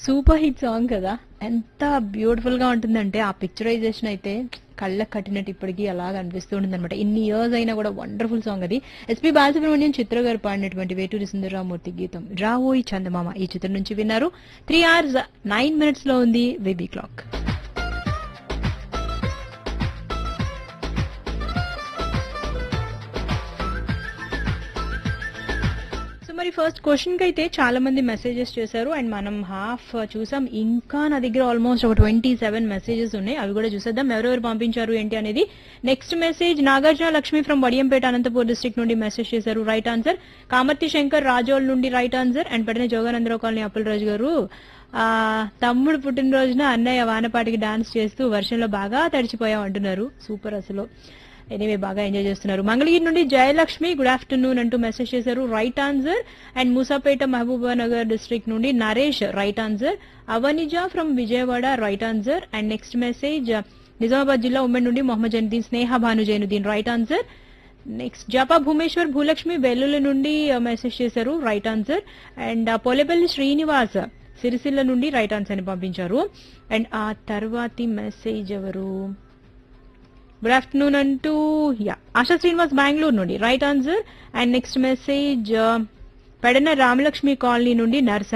super hit song కదా ఎంత beautiful గా ఉంటుందంటే ఆ పిక్చరైజేషన్ అయితే కళ్ళకు కట్టినట్టు ఇప్పటికీ అలాగ అనిపిస్తూ ఉంటుంది అనమాట ఇన్ని ఇయర్స్ అయినా కూడా వండర్ఫుల్ సాంగ్ అది ఎస్పీ బాలసుబ్రహ్మణ్యం చిత్ర గారు పాడినటువంటి వేటూరి సుందరరామూర్తి గీతం రావోయి చందమామ ఈ చిత్రం నుంచి విన్నారు త్రీ అవర్స్ నైన్ మినిట్స్ లో ఉంది బేబీ క్లాక్ సో మరి ఫస్ట్ క్వశ్చన్ కి అయితే చాలా మంది మెసేజెస్ చేశారు అండ్ మనం హాఫ్ చూసాం ఇంకా నా దగ్గర ఆల్మోస్ట్ ఒక ట్వంటీ సెవెన్ మెసేజెస్ ఉన్నాయి అవి కూడా చూసేద్దాం ఎవరెవరు పంపించారు ఏంటి అనేది next message Nagarjuna Lakshmi from Vadiyampeta Anantapur district నుండి మెసేజ్ చేశారు రైట్ ఆన్సర్ కామర్తి శంకర్ రాజోల్ నుండి రైట్ ఆన్సర్ అండ్ పడిన జోగానందరావు కాలనీ అప్పలరాజు గారు ఆ తమ్ముడు పుట్టినరోజున అన్నయ్య వానపాటికి డాన్స్ చేస్తూ వర్షంలో బాగా తడిచిపోయాం అంటున్నారు సూపర్ అసలు ఎనీవే బాగా ఎంజాయ్ చేస్తున్నారు మంగళగిరి నుండి జయలక్ష్మి గుడ్ ఆఫ్టర్నూన్ అంటూ మెసేజ్ చేశారు right answer and Moosapet Mahabubnagar district నుండి Naresh right answer Avanija from Vijayawada right answer and next message Nizamabad జిల్లా ఉమ్మడి నుండి Mohammed Zainuddin Sneha Bhanu Zainuddin right answer next జపా భూమేశ్వర్ భూలక్ష్మి వెల్లుల నుండి మెసేజ్ చేశారు right answer and Polepalli Srinivas Sircilla నుండి రైట్ ఆన్సర్ అని పంపించారు అండ్ ఆ తర్వాతి మెసేజ్ ఎవరు గుడ్ ఆఫ్టర్నూన్ అంటూ యా ఆశా శ్రీనివాస్ బెంగళూరు నుండి right answer and next message Pedana Ramalakshmi colony నుండి నర్స